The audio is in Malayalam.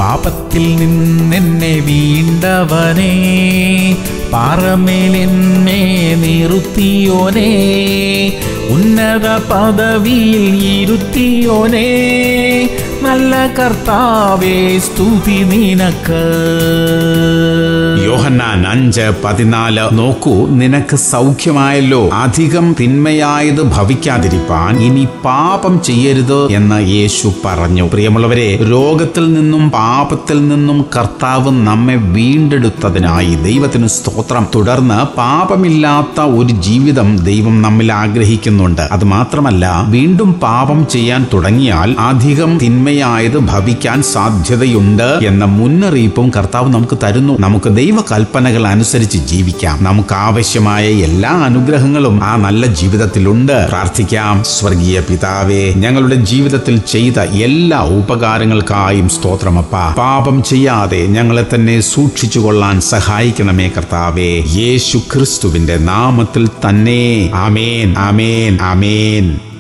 പാപത്തിൽ നിന്നെന്നെ വീണ്ടവനേ പാറമേലെന്നെ നിർത്തിയോനേ ഉന്നത പദവിയിൽ ഇരുത്തിയോനേ നല്ല കർത്താവേ സ്തുതി നിനക്ക് യോഹന്നാൻ അഞ്ച് പതിനാല് നോക്കൂ നിനക്ക് സൗഖ്യമായല്ലോ അധികം തിന്മയായത് ഭവിക്കാതിരിപ്പാൻ ഇനി പാപം ചെയ്യരുത് എന്ന് യേശു പറഞ്ഞു പ്രിയമുള്ളവരെ രോഗത്തിൽ നിന്നും പാപത്തിൽ നിന്നും കർത്താവ് നമ്മെ വീണ്ടെടുത്തതിനായി ദൈവത്തിന് സ്തോത്രം തുടർന്ന് പാപമില്ലാത്ത ഒരു ജീവിതം ദൈവം നമ്മിൽ ആഗ്രഹിക്കുന്നുണ്ട് അത് മാത്രമല്ല വീണ്ടും പാപം ചെയ്യാൻ തുടങ്ങിയാൽ അധികം തിന്മയായത് ഭവിക്കാൻ സാധ്യതയുണ്ട് എന്ന മുന്നറിയിപ്പും കർത്താവ് നമുക്ക് തരുന്നു നമുക്ക് ദൈവ കൽപ്പനകൾ അനുസരിച്ച് ജീവിക്കാം നമുക്ക് ആവശ്യമായ എല്ലാ അനുഗ്രഹങ്ങളും ആ നല്ല ജീവിതത്തിലുണ്ട് പ്രാർത്ഥിക്കാം സ്വർഗീയ പിതാവേ ഞങ്ങളുടെ ജീവിതത്തിൽ ചെയ്ത എല്ലാ ഉപകാരങ്ങൾക്കായും സ്തോത്രമപ്പ പാപം ചെയ്യാതെ ഞങ്ങളെ തന്നെ സൂക്ഷിച്ചുകൊള്ളാൻ സഹായിക്കണമേ കർത്താവേ യേശു ക്രിസ്തുവിന്റെ നാമത്തിൽ തന്നെ ആമേൻ ആമേൻ ആമേൻ